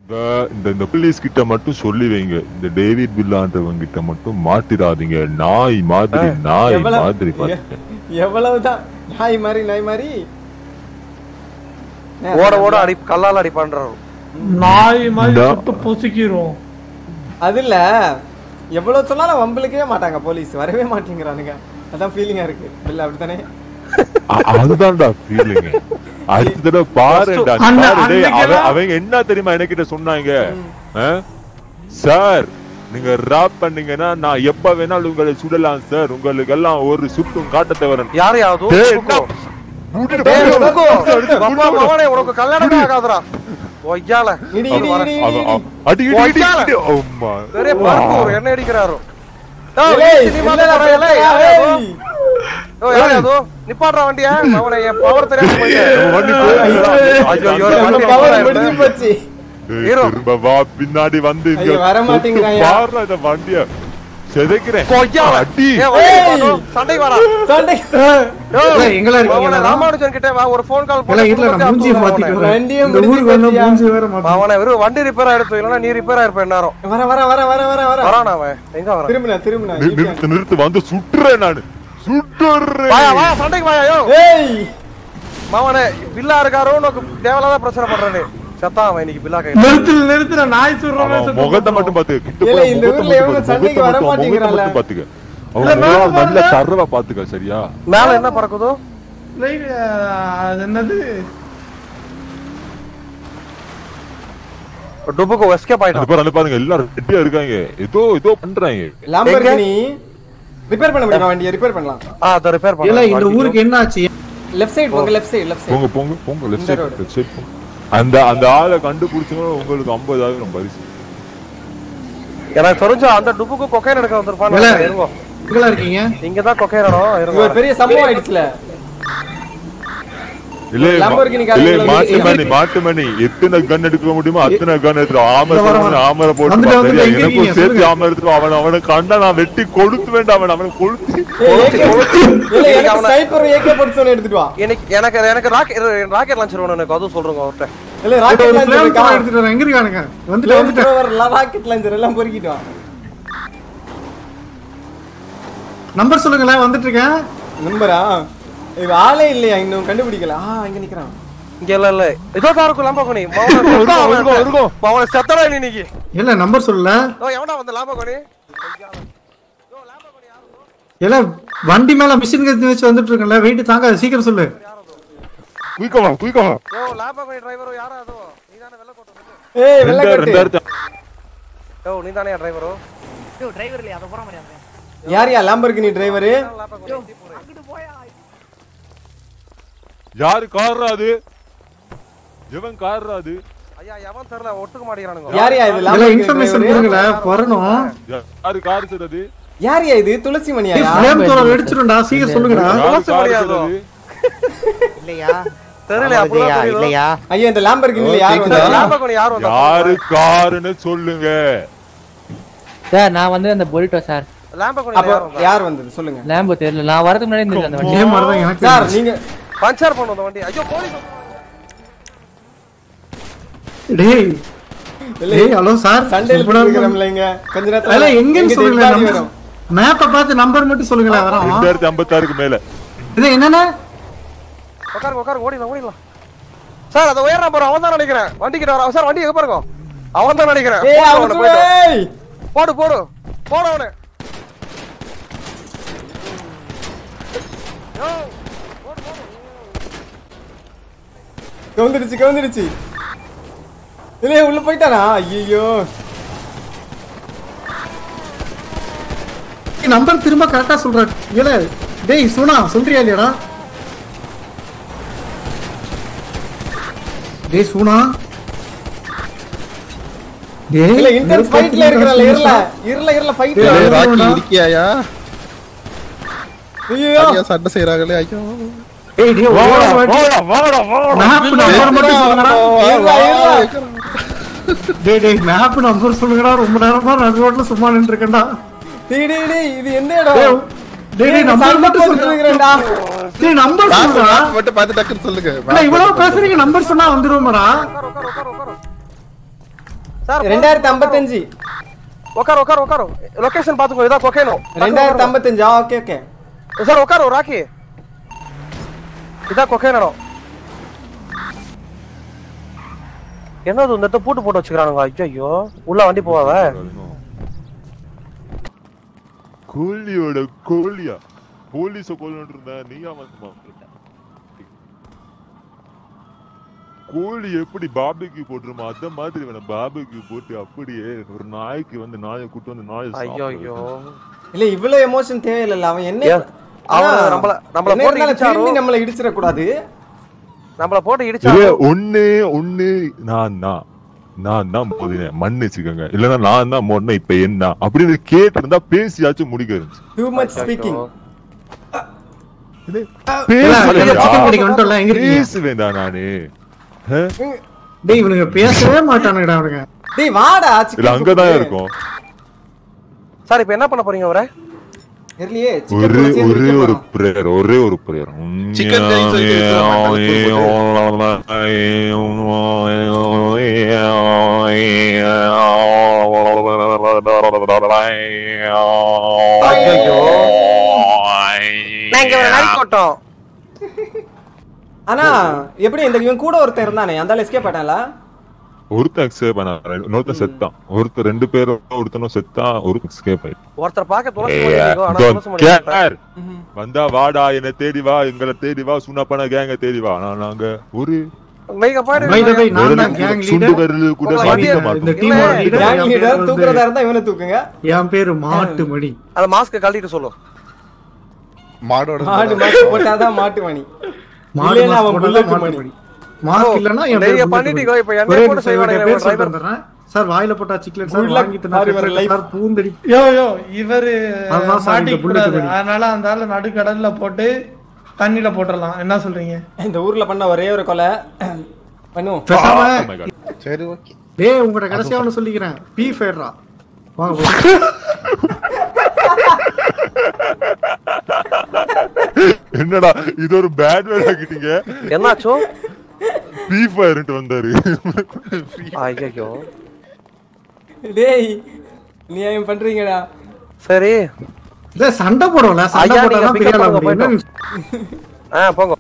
இந்த- இந்த இந்த போலீஸ் கிட்ட மட்டும் சொல்லி வைங்க இந்த டேவிட் பில்லான்றவங்க கிட்ட மட்டும் மாட்டிராதீங்க நாய் மாதிரி நாய் எவ்வளவு- மாதிரி பாத்துக்க. எவ்வளவுதான் நாய் மாதிரி நாய் மாதிரி ஓட ஓட அடி கல்லால அடிப்பான்றாரு நாய் மாதிரி இந்த- சுட்டு பொசுக்கிரும் அது இல்ல எவ்வளவு சொன்னாலும் வம்பளுக்கவே மாட்டாங்க போலீஸ் வரவே மாட்டேங்கிறானுங்க அதான் ஃபீலிங்கா இருக்கு இல்ல அப்படித்தானே அ- அதுதான்டா ஃபீலிங் அடுத்த தடவை பாருடா அந்த- பாரு, டேய், அன்னைக்கு அவ- எல்லாம் அவங்க என்ன தெரியுமா என்கிட்ட சொன்னாங்க சார் நீங்க ராப் பண்ணீங்கன்னா நான் எப்ப வேணாலும் உங்களை சுடலாம் சார் உங்களுக்கு எல்லாம் ஒரு சுட்டும் காட்ட தவறன் யாரு யாவது டேய், தூக்கு. விட்டுட்டு டேய், போடு. தூக்கு. அடிச்சு, அடிச்சு, அப்பா, விட்டுட்டு போடு. மகனே, உனக்கு கல்யாணமே ஆகாதுடா ஒய்யால இடி இடி இடி அவ- இடி. அவ- அடி, இடி, இடி, ஒய்யால. இடி. அம்மா. பெரிய பருப்பு ஒரு எண்ணெய் அடிக்கிறாரு ஏய், இல்லடா, ஏய். நிப்பாடுற வண்டியா அவனை என் பவர் தெரியாம போயிட்டேன் நம்ம வண்டி போகுதுடா. ஐயோ, ஐயோ, நம்ம வண்டி power போகுது. முடிஞ்சு போச்சு ஏய், ஹீரோ. திரும்ப வா பின்னாடி வந்து இங்க ஐயோ, வர மாட்டேங்கிறாயா? பாருடா இந்த வண்டிய செதைக்கிறேன் கொய்யால. அடி ஏய், வண்டி ஏய். நிப்பாட்டு. சண்டைக்கு வாடா சண்டை ஏய், எங்களா இருக்கீங்களா? அவனை ராமானுஜன் கிட்ட வா ஒரு ஃபோன் கால் இல்ல இல்ல நான் மூஞ்சி மாத்திட்டு வரேன் வண்டியை இந்த ஊருக்கு வந்து முடிச்சு மூஞ்சி வேற மாத்தி அவனை வெறும் வண்டி ரிப்பேர் ஆயிடுச்சு இல்லனா நீ ரிப்பேர் ஆயிருப்ப நேரம் வர வர வர வர வர வர வரானா அவன் எங்க வரான் திரும்பினா திரும்பினா நி- நிறுத்து நிறுத்து வந்து சுட்டுறேன் நானு சுட்டுறேன் வாயா வா சண்டைக்கு வாயா யோ ஏய் மாவனே பில்லா இருக்காரோ உனக்கு தேவையில்லாத பிரச்சனை பண்றானே செத்தான் அவன் இன்னைக்கு பில்லா கை நிறுத்து நிறுத்துற நாய் சுடுறவன் அவன் சுட்டு முகத்தை போட்டுரும். மட்டும் பாத்து கிட்ட இல்ல, போய் இந்த முகத்தை ஊர்ல மட்டும் எவனும் பாத்து, சண்டைக்கு முகத்தை வர மட்டும், முகத்தை மாட்டேங்கிறான்ல. மட்டும் பாத்துக்க இல்ல, அவன் மேல முகம் நல்ல பாருங்க. தரவா பாத்துக்க சரியா மேல என்ன பறக்குதோ Like, அஹ், அது என்னது டுபுக்கு எஸ்கேப் அது ஆயிட்டான் பாரு பாருங்க எல்லாரும் ரெட்டியா இருக்காங்க ஏதோ ஏதோ பண்றாங்க லாம்பர்கினி ரிப்பேர் பண்ண முடியுமா வண்டியை ரிப்பேர் பண்ணலாம் ஆ அத ரிப்பேர் இல்ல பண்ண இந்த ஊருக்கு என்ன ஆச்சு லெஃப்ட் சைடு போங்க லெஃப்ட் சைடு லெஃப்ட் சைடு போங்க போங்க போங்க லெஃப்ட் இந்த சைடு road. லெஃப்ட் சைடு போங்க அந்த அந்த ஆளை கண்டுபிடிச்சவங்க உங்களுக்கு ஐம்பதாயிரம் பரிசு எனக்கு தெரிஞ்ச அந்த டுபுக்கு கொக்கைன் எடுக்க வந்திருப்பான் இல்ல. இருங்கோ எங்களா இருக்கீங்க இங்க தான் கொக்கைன் இடம் இது இருங்கோ ஒரு பெரிய சம்பவம் ஆயிடுச்சுல இல்ல Lamborghini இல்ல காரங்களை மாட்டு வந்து- மணி மாட்டு மணி எத்தனை கன் எடுக்க முடியுமோ அத்தனை கன் எடுத்து ஆமர இந்த வர, போட்டு வர. ஆமர போட்டு வந்துட்டு, பா, வந்துட்டு, சரியா? எங்க எனக்கும் இருக்கீங்க? சேர்த்து சொல்லுங்க. ஆமர எடுத்து அவன் அவனை கண்டா நான் வெட்டி கொளுத்து வேண்டாம் அவன் அவனை கொளுத்து இல்ல எனக்கு அவன- ஸ்னைப்பர் ஏகே போட்டு எடுத்துட்டு வா எனக்கு எனக்கு எனக்கு ராக்கெட் ராக்கெட் லான்ச்சர் வேணும் எனக்கு அதுவும் சொல்றேங்க அவர்கிட்ட இல்ல ஒரு ராக்கெட் flame லான்ச்சர் இருக்கா thrower எடுத்துட்டு வரேன் எங்க இருக்கானுங்க வந்துட்டு வந்துட்டு ராக்கெட் லான்ச்சர் எல்லாம் பொறுக்கிட்டு வா நம்பர் சொல்லுங்களேன் வந்துட்டு இருக்கேன் நம்பரா இது ஆளே இல்லையா இன்னும் கண்டுபிடிக்கல ஆ இங்க நிக்கிறான் இங்க இல்ல இல்ல இதோ தான் இருக்கும் லாம்பகோனி அவனை செத்தடா நீ இன்னைக்கு இல்ல நம்பர் சொல்லல ஓ எவனா வந்த லாம்பகோனி இல்ல வண்டி மேல மிஷின் கத்தி வச்சு வந்துட்டு இருக்கேன்ல வெயிட் தாங்க சீக்கிரம் சொல்லு குயிக்கமா குயிக்கமா யோ லாம்பகோனி டிரைவரோ யாரா அதோ நீதானே வெள்ள கோட்டை ஏய் வெள்ள ரெண்டாயிரம் கட்டு ரெண்டாயிரத்தி யோ நீதானே டிரைவரோ யார் யா லாம்பர்கினி டிரைவர் யாரு கார் அது எவன் கார் அது ஐயா எவன் தெரியல ஒட்டுக்க மாட்டேங்கிறானுங்க யார் யா இது இல்ல லாம்பர்கினி இன்ஃபர்மேஷன் டிரைவர் கொடுங்கல வரணும் யாரு கார் சார் அது யார் யா இது துளசி மணியா ஃப்ளேம் த்ரோவர் வெடிச்சிடும்டா சீக்கிரம் சொல்லுங்கடா யாரு துளசி கார் மணியாது. சார் அது இல்லையா தெரியல இல்லையா அப்படிதான் தெரியுது இல்லையா ஐயா இந்த லாம்பர்கினில யார் கேக்குதா? வந்தா லாம்பகோனி யார் வந்தா யாரு காருன்னு சொல்லுங்க சார் நான் வந்து அந்த பொலிட்டோ சார் லாம்பகோனி அப்ப யார் வந்தா யார் வந்தது சொல்லுங்க லேம்போ தெரியல நான் வரதுக்கு முன்னாடி இருந்தது அந்த வண்டி இதே மாதிரிதான் எனக்கு சார் நீங்க பஞ்சர் பண்ண வந்த வண்டி ஐயோ போலீஸ் டேய் டேய் ஹலோ சார் சண்டையில சூப்பரா இருக்கு. இருக்கிறோம்ல இங்க கொஞ்ச இல்ல நேரத்துல எங்கன்னு எங்க சொல்லுங்களேன் dead body நம்பர் வரும். மேப்பை பார்த்து நம்பர் மட்டும் சொல்லுங்களேன் வரோம் ரெண்டாயிரத்தி ஐம்பத்தாறுக்கு மேல இது என்னன்னா உட்காருங்க உட்காருங்க ஓடிடலாம் ஓடிடலாம் சார் அதை உயரம் போறோம் அவன் தான் நினைக்கிறேன் வண்டி கிட்ட வர சார் வண்டி எங்க பாருங்க அவன் தான் நினைக்கிறேன் ஏய் போடு அவன் அவனை, போயிட்டு வா. ஏய் போடு போடு போடு அவனு கவுந்துடுச்சு கவுந்துடுச்சு இல்லையே உள்ள போயிட்டானா ஐயோ நம்பர் திரும்ப கரெக்டா சொல்ற இல்ல டேய் சுனா சொல்றியா இல்லையாடா டேய் சுனா டேய் இல்ல இன்டென்ஸ் ஃபைட்ல இருக்கறல இருல இருல இருல ஃபைட்ல டேய், ராக்கி இருக்கியாயா ஐயோ ஐயா சண்டை செய்யறாங்களே ஐயோ டேய் டேய் ஒரு வாட்டி மேப் நம்பர் மட்டும் சொல்லுங்கடா இருடா, இருடா. டேய் டேய் மேப் நம்பர் சொல்லுங்கடா ரொம்ப நேரமா நடு ரோட்ல சும்மா நின்று இருக்கேன்டா டேய் டேய் டேய் இது எந்த இடம் டேய் டேய் டேய் நம்பர் மட்டும் சொல்லுங்க சொல்லுங்கடா டேய் நம்பர் சொல்லுடா மட்டும் பார்த்து டக்குன்னு சொல்லுங்க இல்ல இவ்வளவு பேசுறீங்க நம்பர் சொன்னா வந்துருவோமாடா உட்காரு உட்காரு உட்காரு உட்காரு சார் ரெண்டாயிரத்தி ஐம்பத்தஞ்சு உட்காரு உட்காரு உட்காரு லொகேஷன் பாத்துக்கோ இதான் கொக்கைனோ ரெண்டாயிரத்தி ஐம்பத்தஞ்சு ஆ ஓகே ஓகே சார் உட்காரு ராக்கி இதான் கொக்கைனோ என்னது இந்த இடத்த பூட்டு போட்டு வச்சுக்கிறானுங்க ஐயோ உள்ள வண்டி போவாவ கோழியோட கோழியா போலீஸ கொல்லணும் இருந்தா நீயா வந்து கோழி எப்படி பாபிக்கு போட்டுருமா அத மாதிரி வேணும் பாபிக்கு போட்டு அப்படியே ஒரு நாய்க்கு வந்து நாயை கூட்டு வந்து நாயை ஐயோ ஐயோ இல்ல இவ்வளவு எமோஷன் தேவையில்ல அவன் என்ன ஏன்? அவன் ஆனா, நம்மள நம்மள என்ன போட்டு இருந்தாலும் இடிச்சாரோ திரும்பி நம்மள இடிச்சிட கூடாது நம்மள போட்டு இல்ல இடிச்சாரோ ஒண்ணு ஒண்ணு நான் தான் நான் தான் மோதினேன் மன்னிச்சுக்கோங்க இல்லன்னா நான் தான் மோதினேன் இப்ப என்ன அப்படின்னு கேட்டு இருந்தா பேசியாச்சும் முடிக்க இருந்துச்சு டூ மச் ஸ்பீக்கிங் சிக்கன் கடைக்கு வந்துட்டோம்ல எங்க இருக்கீங்க பேசுவேண்டா நானு ஆ? டேய் இவனுங்க பேசவே மாட்டானுங்கடா அவனுங்க டேய் வாடா இல்ல சிக்கன் அங்கதான் இருக்கும் சார் இப்போ என்ன பண்ண போறீங்க அவரை தெரியலையே ஒரே சிக்கன் ஒரே ஒரு பிரேயர் ஒரே ஒரு பிரேயர் Chicken curry சொல்லி நாங்க ஒரு நாய் போட்டோம் ஆனா எப்படி இந்த இவன் கூட ஒருத்தன் இருந்தானே அந்த எஸ்கேப் ஆட்டான்ல ஒருத்தன் எக்ஸ்கேப் பண்ண இன்னொருத்தன் செத்தான் ஒருத்தர் ரெண்டு பேரும் ஒருத்தனும் செத்தான் ஒரு எக்ஸ்கேப் ஆயிட்டு ஒருத்தர் பார்க்க துளசி ஏய், மாதிரி இருக்கும், ஆனா don't துளசி மாதிரி இருக்காது. care. வந்தா வாடா என்ன தேடி வா எங்களை தேடி வா சுண்ணாப்பான கேங்க தேடி வா ஆனா நாங்க ஒரு நீங்க போயிட்டு By the way, நான் விரல் தான் கூட- gang சுண்டு leader. விரல் கூட உங்களை மாட்டிக்க வண்டியை- இந்த மாட்டோம் டீமோட இல்ல, லீடர் கேங் என் லீடர் பேரு தூக்குறதா வந்து- இருந்தா இவனை தூக்குங்க என் பேரு மாட்டு மணி அந்த மாஸ்க் கழட்டிட்டு சொல்லு மாடோட மாடு மாட்டு போட்டாதான் மாட்டு மணி மாடு இல்லைன்னா மாஸ்க் அவன் போட்டா புல்லட் மாட்டு மணி மணி மாஸ்க் இல்லனா என் நீங்க பேரு bullet பண்ணிட்டீங்க, மணி. இப்ப என்னைய ஒரே போட்டு நிமிஷம் செய்வானுங்க, இவருடைய பேர் driver. சொல்லிட்டு வந்துடுறேன். சார் வாயில போட்டா சிக்லெட் சார் Good luck. வாங்கி Sorry, தின்னா for life. சார் பூந்தடி யோ யோ இவரு அதான் சார் இங்க மாட்டிக்க bullet கூடாது மணி. அதனால அந்த ஆளு நடுக்கடல்ல போட்டு தண்ணியில போட்டுடலாம் என்ன சொல்றீங்க இந்த ஊர்ல பண்ண ஒரே ஒரு கொலை பண்ணுவோம் பேசாம Oh my God. சரி ஓகே டேய் உங்கள்ட்ட கடைசியா ஒண்ணு சொல்லிக்கிறேன் பி ஃபேர்ரா வாங்க போலாம். என்னடா இது ஒரு பேட் வேர்ட் ஆக்கிட்டீங்க என்னாச்சோ பீ ஃபயர்ன்ட்டு வந்தாரு ஐயோ டேய் நீ ஏன் பண்றீங்கடா சரி டேய், சண்டை போடுவோம்ல சண்டை ஐயா, போட்டா நீங்க தான் pick up பெரிய ஆளா பண்ணுங்க, முடியும் ஆ போங்க